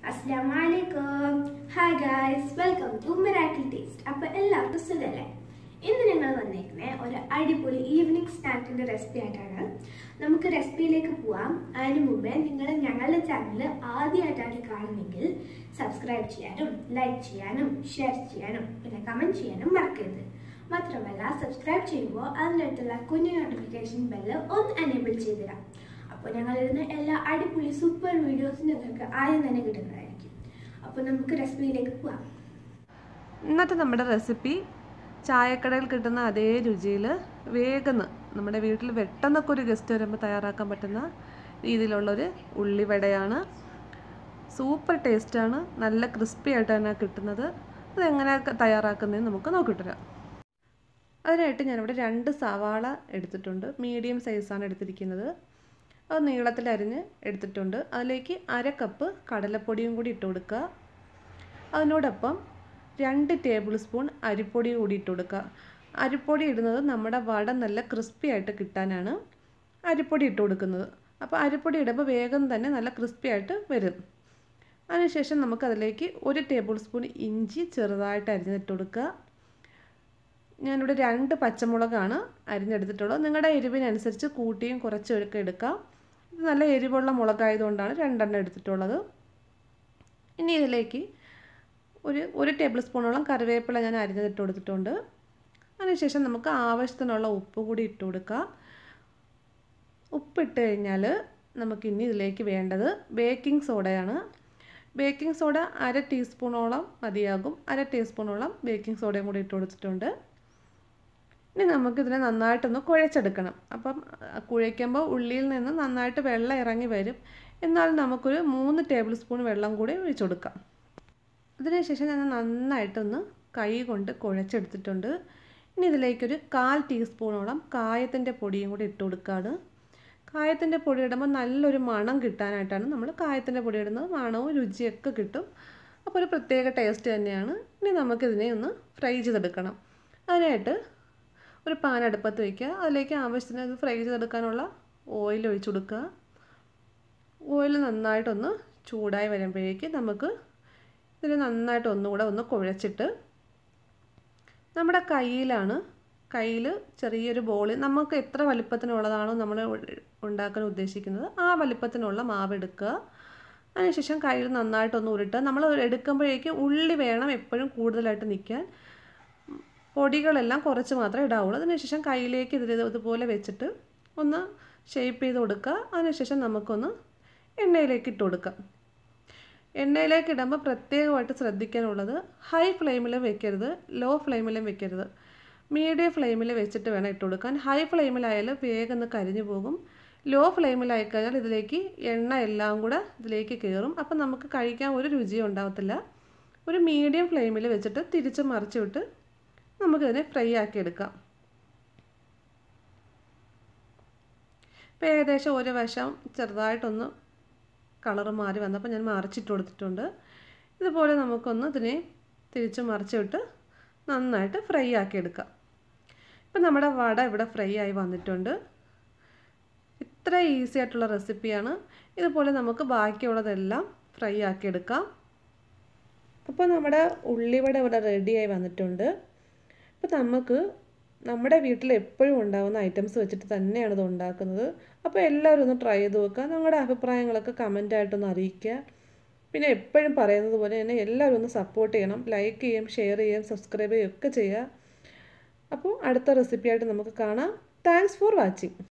അസ്സലാമലൈക്കും hi guys welcome to miracle taste അപ്പൊ എല്ലാവർക്കും സുഖല്ലേ ഇന്ന് ഞങ്ങൾ വന്നേക്കുന്നത് ഒരു അടിപൊളി ഈവനിങ് സ്നാക്കിന്റെ റെസിപ്പി ആയിട്ടാണ് നമുക്ക് റെസിപ്പിയിലേക്ക് പോവാം അതിന് മുമ്പേ നിങ്ങൾ ഞങ്ങളുടെ ചാനൽ ആദ്യമായിട്ടാണ് കാണുന്നെങ്കിൽ സബ്സ്ക്രൈബ് ചെയ്യാനും ലൈക്ക് ചെയ്യാനും ഷെയർ ചെയ്യാനും പിന്നെ കമന്റ് ചെയ്യാനും മറക്കരുത് മാത്രമല്ല സബ്സ്ക്രൈബ് ചെയ്യുമ്പോൾ അതിനടുത്തുള്ള കുഞ്ഞു നോട്ടിഫിക്കേഷൻ ബെല്ല് ഒന്ന് എനേബിൾ ചെയ്തിടാം അപ്പോൾ ഞങ്ങൾ ഇടുന്ന എല്ലാ അടിപൊളി സൂപ്പർ വീഡിയോസും നിങ്ങൾക്ക് ആദ്യം തന്നെ കിട്ടുന്നതായിരിക്കും അപ്പോൾ നമുക്ക് റെസിപ്പിയിലേക്ക് പോവാം ഇന്നത്തെ നമ്മുടെ റെസിപ്പി ചായക്കടയിൽ കിട്ടുന്ന അതേ രുചിയിൽ വേഗം നമ്മുടെ വീട്ടിൽ പെട്ടെന്നൊക്കെ ഒരു ഗസ്റ്റ് വരുമ്പോൾ തയ്യാറാക്കാൻ പറ്റുന്ന രീതിയിലുള്ളൊരു ഉള്ളിവടയാണ് സൂപ്പർ ടേസ്റ്റാണ് നല്ല ക്രിസ്പി ആയിട്ടാണ് കിട്ടുന്നത് അത് എങ്ങനെയൊക്കെ തയ്യാറാക്കുന്നതെന്ന് നമുക്ക് നോക്കിത്തരാം അതിനായിട്ട് ഞാനിവിടെ രണ്ട് സവാള എടുത്തിട്ടുണ്ട് മീഡിയം സൈസാണ് എടുത്തിരിക്കുന്നത് അത് നീളത്തിൽ അരിഞ്ഞ് എടുത്തിട്ടുണ്ട് അതിലേക്ക് അര കപ്പ് കടലപ്പൊടിയും കൂടി ഇട്ട് കൊടുക്കുക അതിനോടൊപ്പം രണ്ട് ടേബിൾ സ്പൂൺ അരിപ്പൊടി കൂടി ഇട്ട് കൊടുക്കുക അരിപ്പൊടി ഇടുന്നത് നമ്മുടെ വട നല്ല ക്രിസ്പി ആയിട്ട് കിട്ടാനാണ് അരിപ്പൊടി ഇട്ട് കൊടുക്കുന്നത് അപ്പോൾ അരിപ്പൊടി ഇടുമ്പോൾ വേഗം തന്നെ നല്ല ക്രിസ്പി ആയിട്ട് വരും അതിനുശേഷം നമുക്കതിലേക്ക് ഒരു ടേബിൾ സ്പൂൺ ഇഞ്ചി ചെറുതായിട്ട് അരിഞ്ഞിട്ട് കൊടുക്കുക ഞാനിവിടെ രണ്ട് പച്ചമുളകാണ് അരിഞ്ഞെടുത്തിട്ടുള്ളത് നിങ്ങളുടെ എരിവിനനുസരിച്ച് കൂട്ടിയും കുറച്ചൊക്കെ എടുക്കാം ഇത് നല്ല എരിവുള്ള മുളകായതുകൊണ്ടാണ് രണ്ടെണ്ണം എടുത്തിട്ടുള്ളത് ഇനി ഇതിലേക്ക് ഒരു ഒരു ടേബിൾ സ്പൂണോളം കറിവേപ്പില ഞാൻ അരിഞ്ഞതിട്ട് കൊടുത്തിട്ടുണ്ട് അതിനുശേഷം നമുക്ക് ആവശ്യത്തിനുള്ള ഉപ്പ് കൂടി ഇട്ട് കൊടുക്കാം ഉപ്പിട്ട് കഴിഞ്ഞാൽ നമുക്കിനി ഇതിലേക്ക് വേണ്ടത് ബേക്കിംഗ് സോഡയാണ് ബേക്കിംഗ് സോഡ അര ടീസ്പൂണോളം മതിയാകും അര ടീസ്പൂണോളം ബേക്കിംഗ് സോഡയും കൂടി ഇട്ട് കൊടുത്തിട്ടുണ്ട് ഇനി നമുക്കിതിനെ നന്നായിട്ടൊന്ന് കുഴച്ചെടുക്കണം അപ്പം കുഴയ്ക്കുമ്പോൾ ഉള്ളിയിൽ നിന്ന് നന്നായിട്ട് വെള്ളം ഇറങ്ങി വരും എന്നാൽ നമുക്കൊരു മൂന്ന് ടേബിൾ സ്പൂൺ വെള്ളം കൂടി ഒഴിച്ചു കൊടുക്കാം അതിനുശേഷം ഞാൻ നന്നായിട്ടൊന്ന് കൈ കൊണ്ട് കുഴച്ചെടുത്തിട്ടുണ്ട് ഇനി ഇതിലേക്കൊരു കാൽ ടീസ്പൂണോളം കായത്തിൻ്റെ പൊടിയും കൂടി ഇട്ട് കൊടുക്കുകയാണ് കായത്തിൻ്റെ പൊടി ഇടുമ്പോൾ നല്ലൊരു മണം കിട്ടാനായിട്ടാണ് നമ്മൾ കായത്തിൻ്റെ പൊടി ഇടുന്നത് മണവും രുചിയൊക്കെ കിട്ടും അപ്പോൾ ഒരു പ്രത്യേക ടേസ്റ്റ് തന്നെയാണ് ഇനി നമുക്കിതിനെ ഒന്ന് ഫ്രൈ ചെയ്തെടുക്കണം അതിനായിട്ട് ഒരു പാൻ അടുപ്പത്ത് വയ്ക്കുക അതിലേക്ക് ആവശ്യത്തിന് ഇത് ഫ്രൈ ചെയ്തെടുക്കാനുള്ള ഓയിൽ ഒഴിച്ചു കൊടുക്കുക ഓയിൽ നന്നായിട്ടൊന്ന് ചൂടായി വരുമ്പോഴേക്ക് നമുക്ക് ഇതിന് നന്നായിട്ട് ഒന്നുകൂടെ ഒന്ന് കുഴച്ചിട്ട് നമ്മുടെ കയ്യിലാണ് കയ്യിൽ ചെറിയൊരു ബോളിൽ നമുക്ക് എത്ര വലിപ്പത്തിനുള്ളതാണോ നമ്മൾ ഉണ്ടാക്കാൻ ഉദ്ദേശിക്കുന്നത് ആ വലിപ്പത്തിനുള്ള മാവ് എടുക്കുക അതിനുശേഷം കയ്യിൽ നന്നായിട്ടൊന്ന് ഉരുട്ടുക നമ്മൾ എടുക്കുമ്പോഴേക്ക് ഉള്ളി വേണം എപ്പോഴും കൂടുതലായിട്ട് നിൽക്കാൻ പൊടികളെല്ലാം കുറച്ച് മാത്രമേ ഇടാവുള്ളൂ അതിനുശേഷം കയ്യിലേക്ക് ഇതിൽ ഇതുപോലെ വെച്ചിട്ട് ഒന്ന് ഷേപ്പ് ചെയ്ത് കൊടുക്കുക അതിനുശേഷം നമുക്കൊന്ന് എണ്ണയിലേക്ക് ഇട്ട് കൊടുക്കാം എണ്ണയിലേക്ക് ഇടുമ്പോൾ പ്രത്യേകമായിട്ട് ശ്രദ്ധിക്കാനുള്ളത് ഹൈ ഫ്ലെയിമിൽ വെക്കരുത് ലോ ഫ്ലെയിമിലും വെക്കരുത് മീഡിയം ഫ്ലെയിമിൽ വെച്ചിട്ട് വേണം ഇട്ട് കൊടുക്കാൻ ഹൈ ഫ്ലെയിമിലായാലും വേഗം ഒന്ന് കരിഞ്ഞു പോകും ലോ ഫ്ലെയിമിലായി കഴിഞ്ഞാൽ ഇതിലേക്ക് എണ്ണ എല്ലാം കൂടെ ഇതിലേക്ക് കയറും അപ്പം നമുക്ക് കഴിക്കാൻ ഒരു രുചിയും ഉണ്ടാകത്തില്ല ഒരു മീഡിയം ഫ്ലെയിമിൽ വെച്ചിട്ട് തിരിച്ച് മറിച്ച് വിട്ട് നമുക്കിതിനെ ഫ്രൈ ആക്കി എടുക്കാം ഇപ്പോൾ ഏകദേശം ഒരു വശം ചെറുതായിട്ടൊന്ന് കളർ മാറി വന്നപ്പോൾ ഞാൻ മറിച്ചിട്ട് കൊടുത്തിട്ടുണ്ട് ഇതുപോലെ നമുക്കൊന്ന് ഇതിനെ തിരിച്ച് മറിച്ചിട്ട് നന്നായിട്ട് ഫ്രൈ ആക്കി എടുക്കാം ഇപ്പം നമ്മുടെ വട ഇവിടെ ഫ്രൈ ആയി വന്നിട്ടുണ്ട് ഇത്ര ഈസി ആയിട്ടുള്ള റെസിപ്പിയാണ് ഇതുപോലെ നമുക്ക് ബാക്കിയുള്ളതെല്ലാം ഫ്രൈ ആക്കി എടുക്കാം അപ്പോൾ നമ്മുടെ ഉള്ളിവട ഇവിടെ റെഡിയായി വന്നിട്ടുണ്ട് അപ്പോൾ നമുക്ക് നമ്മുടെ വീട്ടിൽ എപ്പോഴും ഉണ്ടാകുന്ന ഐറ്റംസ് വെച്ചിട്ട് തന്നെയാണ് ഇത് ഉണ്ടാക്കുന്നത് അപ്പോൾ എല്ലാവരും ഒന്ന് ട്രൈ ചെയ്ത് നോക്കുക നിങ്ങളുടെ അഭിപ്രായങ്ങളൊക്കെ കമൻ്റായിട്ടൊന്ന് അറിയിക്കുക പിന്നെ എപ്പോഴും പറയുന്നത് പോലെ തന്നെ എല്ലാവരും ഒന്ന് സപ്പോർട്ട് ചെയ്യണം ലൈക്ക് ചെയ്യും ഷെയർ ചെയ്യും സബ്സ്ക്രൈബ് ചെയ്യുകയും ഒക്കെ ചെയ്യുക അപ്പോൾ അടുത്ത റെസിപ്പിയായിട്ട് നമുക്ക് കാണാം താങ്ക്സ് ഫോർ വാച്ചിങ്